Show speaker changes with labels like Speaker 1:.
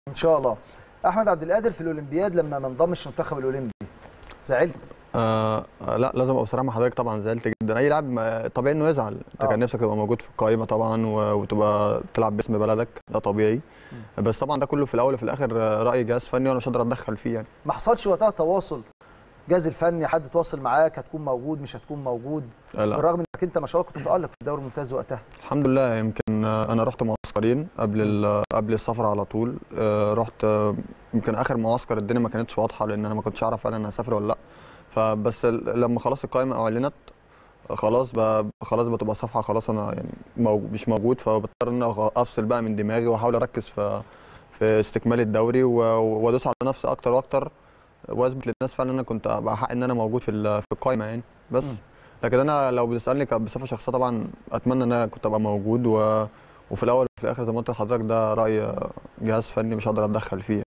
Speaker 1: ان شاء الله احمد عبد القادر في الاولمبياد لما ما انضمش المنتخب الاولمبي زعلت
Speaker 2: آه لا لازم ابقى بصراحه مع حضرتك طبعا زعلت جدا اي لاعب ما- طبيعي انه يزعل انت
Speaker 1: آه.
Speaker 2: كان نفسك تبقى موجود في القائمه طبعا و- وتبقى تلعب باسم بلدك ده طبيعي بس طبعا ده كله في الاول وفي الاخر آه، راي جهاز فني وانا مش هقدر اتدخل فيه يعني
Speaker 1: ما حصلش وقتها تواصل جهاز الفني حد تواصل معاك هتكون موجود مش هتكون موجود
Speaker 2: آه، لا
Speaker 1: بالرغم انك انت ما شاء الله كنت متالق في الدوري الممتاز وقتها
Speaker 2: الحمد لله يمكن آه، انا رحت معسكرين قبل ال- قبل السفر على طول آه، رحت آه، يمكن اخر معسكر الدنيا ما كانتش واضحه لان انا ما كنتش اعرف هل انا هسافر ولا لا فبس ال- لما خلاص القائمه اعلنت آه، خلاص بقى خلاص بتبقى صفحه خلاص انا يعني موج- مش موجود فبضطر ان أنا افصل بقى من دماغي واحاول اركز في في استكمال الدوري و- وادوس على نفسي اكتر واكتر واثبت للناس فعلا ان انا كنت ابقى حق ان انا موجود في ال- في القائمه يعني بس
Speaker 1: مم.
Speaker 2: لكن انا لو بتسالني ك- بصفه شخصيه طبعا اتمنى ان انا كنت ابقى موجود و... وفي الاول وفي الاخر زي ما قلت لحضرتك ده راي جهاز فني مش هقدر اتدخل فيه